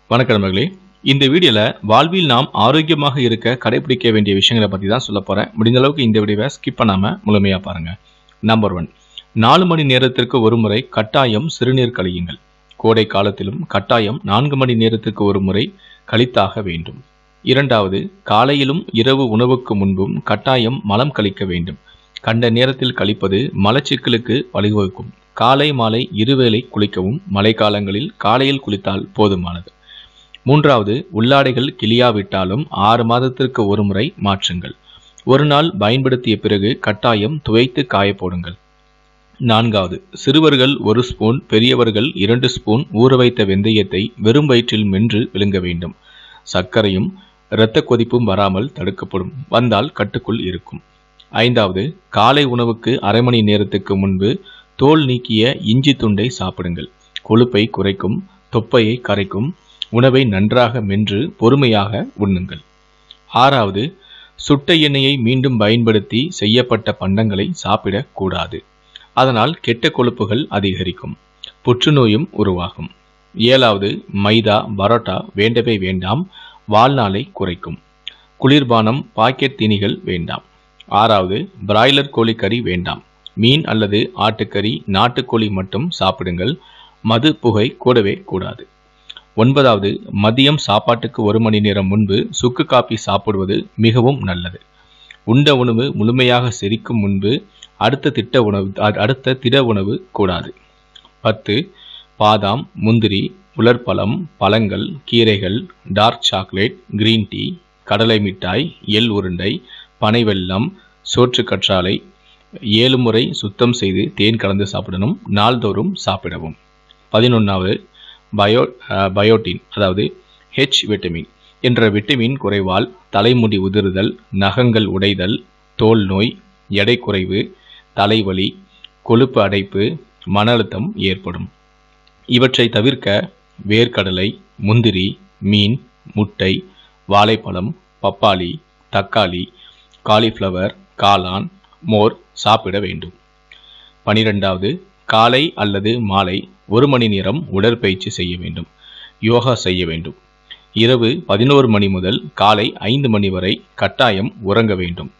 வணக்கம் நண்பர்களே இந்த வீடியோவில் வாழ்வில் நாம் ஆரோக்கியமாக இருக்க கடைபிடிக்க வேண்டிய விஷயங்களை பற்றி தான் சொல்ல போகிறேன் முடிந்த அளவுக்கு இந்த வீடியோவை ஸ்கிப் பண்ணாமல் முழுமையாக பாருங்கள் நம்பர் ஒன் நாலு மணி நேரத்திற்கு ஒரு முறை கட்டாயம் சிறுநீர் கழியுங்கள் கோடை காலத்திலும் கட்டாயம் நான்கு மணி நேரத்திற்கு ஒரு முறை கழித்தாக வேண்டும் இரண்டாவது காலையிலும் இரவு உணவுக்கு முன்பும் கட்டாயம் மலம் கழிக்க வேண்டும் கண்ட நேரத்தில் கழிப்பது மலச்சிக்கலுக்கு வழிவகுக்கும் காலை மாலை இருவேளை குளிக்கவும் மழைக்காலங்களில் காலையில் குளித்தால் போதுமானது மூன்றாவது உள்ளாடைகள் கிளியாவிட்டாலும் ஆறு மாதத்திற்கு ஒரு முறை மாற்றுங்கள் ஒரு நாள் பயன்படுத்திய பிறகு கட்டாயம் துவைத்து காய போடுங்கள் நான்காவது சிறுவர்கள் ஒரு ஸ்பூன் பெரியவர்கள் இரண்டு ஸ்பூன் ஊற வைத்த வெந்தயத்தை வெறும் வயிற்றில் மென்று விழுங்க வேண்டும் சர்க்கரையும் இரத்த கொதிப்பும் வராமல் தடுக்கப்படும் வந்தால் கட்டுக்குள் இருக்கும் ஐந்தாவது காலை உணவுக்கு அரை மணி நேரத்துக்கு முன்பு தோல் நீக்கிய இஞ்சி துண்டை சாப்பிடுங்கள் கொழுப்பை குறைக்கும் தொப்பையை கரைக்கும் உணவை நன்றாக மென்று பொறுமையாக உண்ணுங்கள் ஆறாவது சுட்ட எண்ணெயை மீண்டும் பயன்படுத்தி செய்யப்பட்ட பண்டங்களை சாப்பிடக்கூடாது அதனால் கெட்ட கொழுப்புகள் அதிகரிக்கும் புற்றுநோயும் உருவாகும் ஏழாவது மைதா பரோட்டா வேண்டவே வேண்டாம் வாழ்நாளை குறைக்கும் குளிர்பானம் பாக்கெட் தீனிகள் வேண்டாம் ஆறாவது பிராய்லர் கோழிக்கறி வேண்டாம் மீன் அல்லது ஆட்டுக்கறி நாட்டுக்கோழி மட்டும் சாப்பிடுங்கள் மது புகை கூடவே கூடாது ஒன்பதாவது மதியம் சாப்பாட்டுக்கு ஒரு மணி நேரம் முன்பு சுக்கு காப்பி சாப்பிடுவது மிகவும் நல்லது உண்ட உணவு முழுமையாக செரிக்கும் முன்பு அடுத்த திட்ட உணவு அ- அடுத்த திட உணவு கூடாது பத்து பாதாம் முந்திரி உலர்பழம் பழங்கள் கீரைகள் டார்க் சாக்லேட் கிரீன் டீ கடலை மிட்டாய் எள் உருண்டை பனை வெல்லம் சோற்று கற்றாழை ஏழு முறை சுத்தம் செய்து தேன் கலந்து சாப்பிடணும் நாள்தோறும் சாப்பிடவும் பதினொன்றாவது பயோ அஹ், பயோட்டின் அதாவது ஹெச் விட்டமின் என்ற விட்டமின் குறைவால் தலைமுடி உதிர்தல் நகங்கள் உடைதல் தோல் நோய் எடை குறைவு தலைவலி கொழுப்பு அடைப்பு மன அழுத்தம் ஏற்படும் இவற்றை தவிர்க்க வேர்க்கடலை முந்திரி மீன் முட்டை வாழைப்பழம் பப்பாளி தக்காளி காலிஃப்ளவர் காளான் மோர் சாப்பிட வேண்டும் பனிரெண்டாவது காலை அல்லது மாலை ஒரு மணி நேரம் உடற்பயிற்சி செய்ய வேண்டும் யோகா செய்ய வேண்டும் இரவு பதினோரு மணி முதல் காலை ஐந்து மணி வரை கட்டாயம் உறங்க வேண்டும்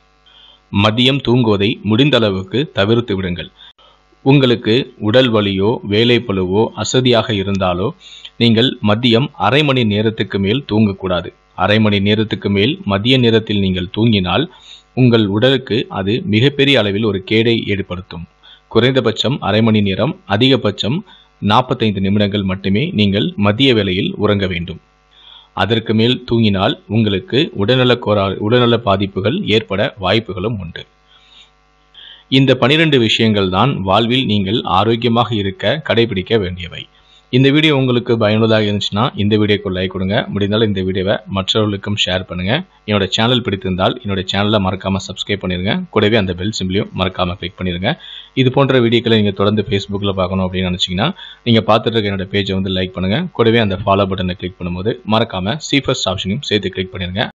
மதியம் தூங்குவதை முடிந்த அளவுக்கு தவிர்த்து விடுங்கள் உங்களுக்கு உடல் வலியோ வேலைப்பளுவோ அசதியாக இருந்தாலோ நீங்கள் மதியம் அரை மணி நேரத்துக்கு மேல் தூங்கக்கூடாது அரை மணி நேரத்துக்கு மேல் மதிய நேரத்தில் நீங்கள் தூங்கினால் உங்கள் உடலுக்கு அது மிகப்பெரிய அளவில் ஒரு கேடை ஏற்படுத்தும் குறைந்தபட்சம் அரை மணி நேரம் அதிகபட்சம் நாற்பத்தைந்து நிமிடங்கள் மட்டுமே நீங்கள் மதிய வேளையில் உறங்க வேண்டும் அதற்கு மேல் தூங்கினால் உங்களுக்கு உடல்நல கோரா உடல்நல பாதிப்புகள் ஏற்பட வாய்ப்புகளும் உண்டு இந்த பனிரெண்டு விஷயங்கள் தான் வாழ்வில் நீங்கள் ஆரோக்கியமாக இருக்க கடைபிடிக்க வேண்டியவை இந்த வீடியோ உங்களுக்கு பயனுள்ளதாக இருந்துச்சுன்னா இந்த வீடியோக்கு லைக் கொடுங்க முடிந்தால் இந்த வீடியோவை மற்றவர்களுக்கும் ஷேர் பண்ணுங்க என்னோட சேனல் பிடித்திருந்தால் என்னோட சேனலை மறக்காம சப்ஸ்கிரைப் பண்ணிருங்க கூடவே அந்த பெல் சிம்லையும் மறக்காம கிளிக் பண்ணிருங்க இது போன்ற வீடியோக்களை நீங்க தொடர்ந்து ஃபேஸ்புக்கில் பார்க்கணும் அப்படின்னு நினைச்சீங்கன்னா நீங்க பார்த்துட்டு இருக்க என்னோட பேஜை வந்து லைக் பண்ணுங்க கூடவே அந்த ஃபாலோ பட்டனை கிளிக் பண்ணும்போது மறக்காம சீஃபஸ்ட் ஆப்ஷனையும் சேர்த்து கிளிக் பண்ணிருங்க